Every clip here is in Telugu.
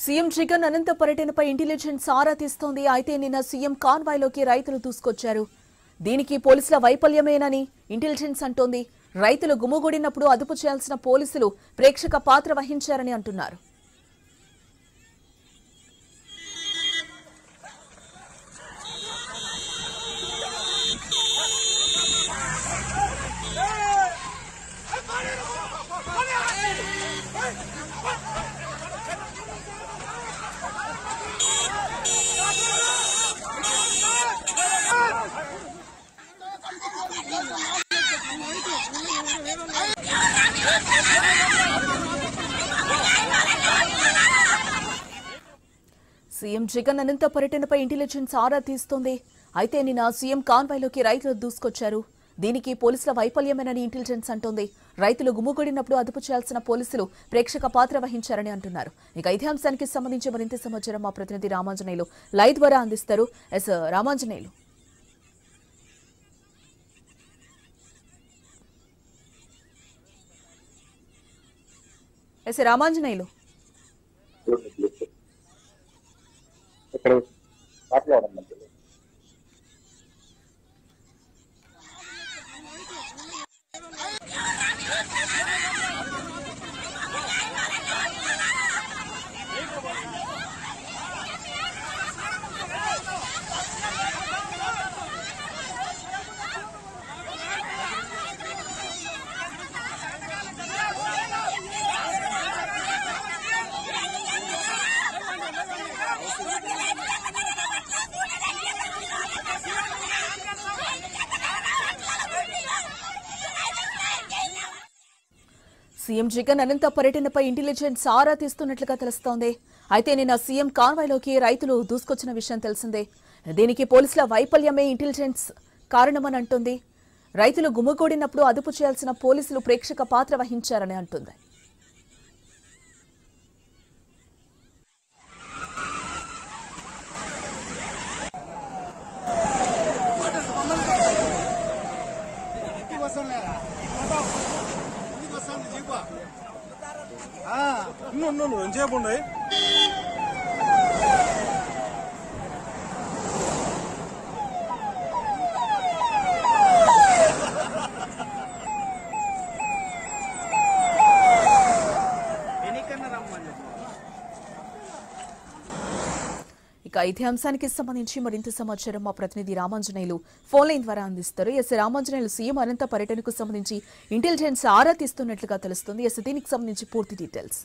సీఎం జగన్ అనంత పర్యటనపై ఇంటెలిజెన్స్ ఆరా తీస్తోంది అయితే నిన్న సీఎం కాన్వాయ్లోకి రైతులు దూసుకొచ్చారు దీనికి పోలీసుల వైఫల్యమేనని ఇంటెలిజెన్స్ అంటోంది రైతులు గుమ్ముగూడినప్పుడు అదుపు చేయాల్సిన పోలీసులు ప్రేక్షక పాత్ర వహించారని అంటున్నారు సీఎం జగన్ అనంత పర్యటనపై ఇంటెలిజెన్స్ ఆరా తీస్తోంది అయితే నిన్న సీఎం కాన్వాయ్లోకి రైతులు దూసుకొచ్చారు దీనికి పోలీసుల వైఫల్యమేనని ఇంటెలిజెన్స్ అంటోంది రైతులు గుమ్ముగూడినప్పుడు అదుపు చేయాల్సిన పోలీసులు ప్రేక్షక పాత్ర వహించారని అంటున్నారు ఇక ఇదే అంశానికి సంబంధించి మరింత సమాచారం మా ప్రతినిధి రామాంజనేయులు లైవ్ ద్వారా అందిస్తారు ఎస్ రామాంజనేయులు ఎస్ రామాంజనేయులు ఇక్కడ మాట్లాడమండి సీఎం జగన్ అనంత పర్యటనపై ఇంటెలిజెన్స్ ఆరా తీస్తున్నట్లుగా తెలుస్తోంది అయితే నిన్న సీఎం కాన్వాయ్లోకి రైతులు దూసుకొచ్చిన విషయం తెలిసిందే దీనికి పోలీసుల వైఫల్యమే ఇంటెలిజెన్స్ కారణమని అంటుంది రైతులు గుమ్ముగూడినప్పుడు అదుపు చేయాల్సిన పోలీసులు ప్రేక్షక పాత్ర వహించారని అంటుంది ఉండు ఉండు ఉండు ఎంతసేపు ఉండయి ఇక ఇదే అంశానికి సంబంధించి మరింత సమాచారం మా ప్రతినిధి రామాంజనేయులు ఫోన్ లైన్ ద్వారా అందిస్తారు ఎస్ రామాంజనేయులు సీఎం అనంత పర్యటనకు సంబంధించి ఇంటెలిజెన్స్ ఆరా తీస్తున్నట్లుగా తెలుస్తుంది ఎస్ దీనికి సంబంధించి పూర్తి డీటెయిల్స్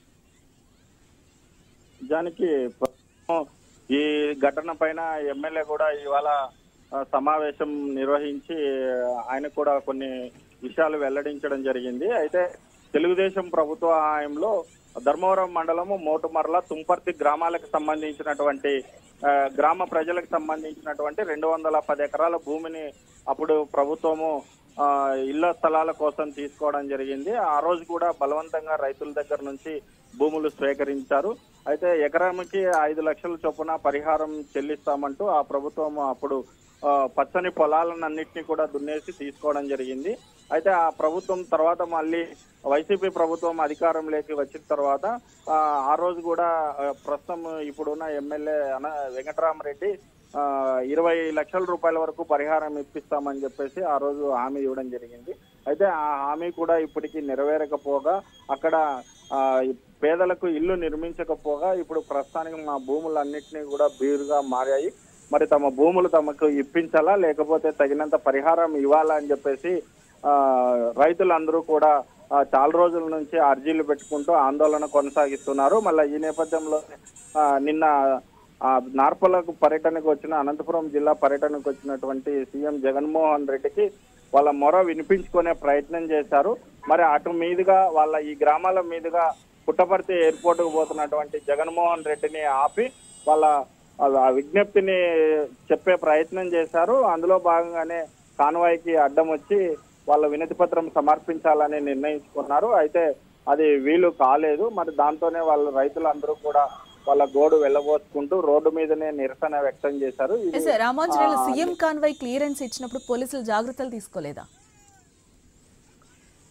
నిజానికి ప్రస్తుతం ఈ ఘటన పైన ఎమ్మెల్యే కూడా ఇవాళ ఆ, సమావేశం నిర్వహించి ఆయన కూడా కొన్ని విషయాలు వెల్లడించడం జరిగింది అయితే తెలుగుదేశం ప్రభుత్వ హయాంలో ధర్మవరం మండలము మోటుమర్ల తుంపర్తి గ్రామాలకు సంబంధించినటువంటి ఆ, గ్రామ ప్రజలకు సంబంధించినటువంటి రెండు వందల పది ఎకరాల భూమిని అప్పుడు ప్రభుత్వము ఆ, ఇళ్ల స్థలాల కోసం తీసుకోవడం జరిగింది ఆ రోజు కూడా బలవంతంగా రైతుల దగ్గర నుంచి భూములు స్వీకరించారు అయితే ఎకరానికి ఐదు లక్షల చొప్పున పరిహారం చెల్లిస్తామంటూ ఆ ప్రభుత్వం అప్పుడు ఆ, పచ్చని పొలాలన్నింటినీ కూడా దున్నేసి తీసుకోవడం జరిగింది అయితే ఆ ప్రభుత్వం తర్వాత మళ్ళీ వైసీపీ ప్రభుత్వం అధికారంలోకి వచ్చిన తర్వాత ఆ, ఆ రోజు కూడా ఆ, ప్రస్తుతం ఇప్పుడున్న ఎమ్మెల్యే అన వెంకటరామరెడ్డి ఆ, ఇరవై లక్షల రూపాయల వరకు పరిహారం ఇప్పిస్తామని చెప్పేసి ఆ రోజు హామీ ఇవ్వడం జరిగింది అయితే ఆ హామీ కూడా ఇప్పటికీ నెరవేరకపోగా అక్కడ ఆ, ఈ పేదలకు ఇల్లు నిర్మించకపోగా ఇప్పుడు ప్రస్తుతానికి మా భూములన్నింటినీ కూడా బీరుగా మారాయి మరి తమ భూములు తమకు ఇప్పించాలా లేకపోతే తగినంత పరిహారం ఇవ్వాలా అని చెప్పేసి ఆ, రైతులందరూ కూడా ఆ, చాలా రోజుల నుంచి అర్జీలు పెట్టుకుంటూ ఆందోళన కొనసాగిస్తున్నారు మళ్ళీ ఈ నేపథ్యంలో ఆ, నిన్న ఆ, నార్పలకు పర్యటనకు వచ్చిన అనంతపురం జిల్లా పర్యటనకు వచ్చినటువంటి సీఎం జగన్మోహన్ రెడ్డికి వాళ్ళ మొర వినిపించుకునే ప్రయత్నం చేశారు మరి అటు మీదుగా వాళ్ళ ఈ గ్రామాల మీదుగా పుట్టపర్తి ఎయిర్పోర్ట్ కు పోతున్నటువంటి జగన్మోహన్ రెడ్డిని ఆపి వాళ్ళ ఆ విజ్ఞప్తిని చెప్పే ప్రయత్నం చేశారు అందులో భాగంగానే కాన్వాయ్కి అడ్డం వచ్చి వాళ్ళ వినతి పత్రం సమర్పించాలని నిర్ణయించుకున్నారు అయితే అది వీలు కాలేదు మరి దాంతోనే వాళ్ళ రైతులందరూ కూడా వాళ్ళ గోడు వెళ్ళబోసుకుంటూ రోడ్డు మీదనే నిరసన వ్యక్తం చేశారు ఇది, ఎస్ రామాంజనేయులు ఆ, సీఎం కాన్వాయ్ క్లియరెన్స్ ఇచ్చినప్పుడు పోలీసులు జాగ్రత్తలు తీసుకోలేదా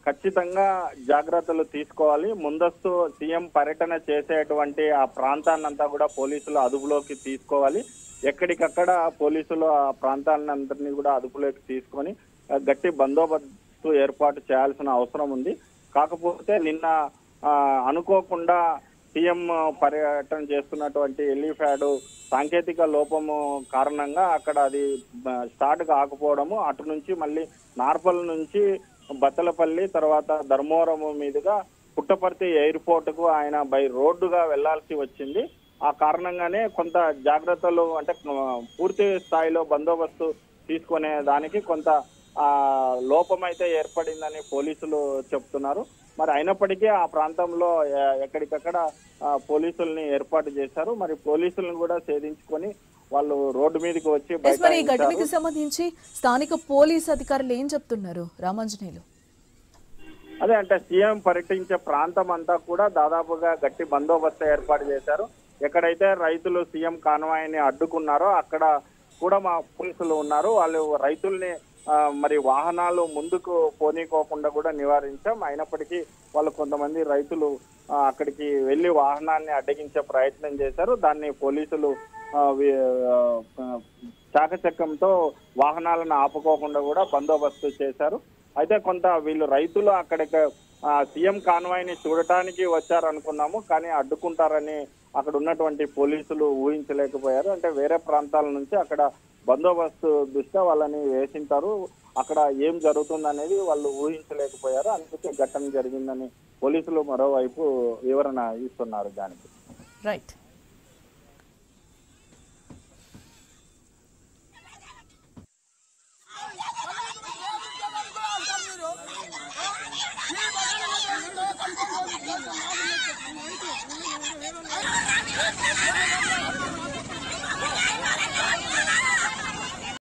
ఖచ్చితంగా జాగ్రత్తలు తీసుకోవాలి ముందస్తు సీఎం పర్యటన చేసేటువంటి ఆ ప్రాంతాన్నంతా కూడా పోలీసులు అదుపులోకి తీసుకోవాలి ఎక్కడికక్కడ పోలీసులు ఆ ప్రాంతాలందరినీ కూడా అదుపులోకి తీసుకొని ఆ, గట్టి బందోబస్తు ఏర్పాటు చేయాల్సిన అవసరం ఉంది కాకపోతే నిన్న ఆ, అనుకోకుండా సీఎం పర్యటన చేస్తున్నటువంటి ఎలిఫాడ్ సాంకేతిక లోపము కారణంగా అక్కడ అది బ- స్టార్ట్ కాకపోవడము అటు నుంచి మళ్ళీ నార్పల్ నుంచి బత్తలపల్లి తర్వాత ధర్మవరం మీదుగా పుట్టపర్తి ఎయిర్పోర్ట్ కు ఆయన బై రోడ్డుగా వెళ్లాల్సి వచ్చింది ఆ కారణంగానే కొంత జాగ్రత్తలు అంటే ఆ, పూర్తి స్థాయిలో బందోబస్తు తీసుకునే దానికి కొంత ఆ లోపం అయితే ఏర్పడిందని పోలీసులు చెప్తున్నారు మరి అయినప్పటికీ ఆ ప్రాంతంలో ఎ- ఎక్కడికక్కడ ఆ, పోలీసుల్ని ఏర్పాటు చేశారు మరి పోలీసులను కూడా ఛేదించుకొని వాళ్ళు రోడ్డు మీదకి వచ్చి ఎస్ మరి ఈ బైఠాయించారు. ఘటనకి సంబంధించి స్థానిక పోలీస్ అధికారులు ఏం చెప్తున్నారు రామాంజనేయులు అదే అంటే సీఎం పర్యటించే ప్రాంతం అంతా కూడా దాదాపుగా గట్టి బందోబస్తు ఏర్పాటు చేశారు ఎక్కడైతే రైతులు సీఎం కాన్వాయ్ని అడ్డుకున్నారో అక్కడ కూడా మా పోలీసులు ఉన్నారు వాళ్ళు రైతుల్ని ఆ, మరి వాహనాలు ముందుకు పోనీకోకుండా కూడా నివారించాం అయినప్పటికీ వాళ్ళు కొంతమంది రైతులు ఆ, అక్కడికి వెళ్లి వాహనాన్ని అడ్డగించే ప్రయత్నం చేశారు దాన్ని పోలీసులు ఆ, వి- ఆ, చాకచక్యంతో వాహనాలను ఆపుకోకుండా కూడా బందోబస్తు చేశారు అయితే కొంత వీళ్ళు రైతులు అక్కడికి ఆ, సీఎం కాన్వాయ్ ని చూడటానికి వచ్చారు అనుకున్నాము కానీ అడ్డుకుంటారని అక్కడ ఉన్నటువంటి పోలీసులు ఊహించలేకపోయారు అంటే వేరే ప్రాంతాల నుంచి అక్కడ బందోబస్తు దృష్ట్యా వాళ్ళని వేసింటారు అక్కడ ఏం జరుగుతుందనేది వాళ్ళు ఊహించలేకపోయారు అందుకే ఘటన జరిగిందని పోలీసులు మరోవైపు వివరణ ఇస్తున్నారు దానికి రైట్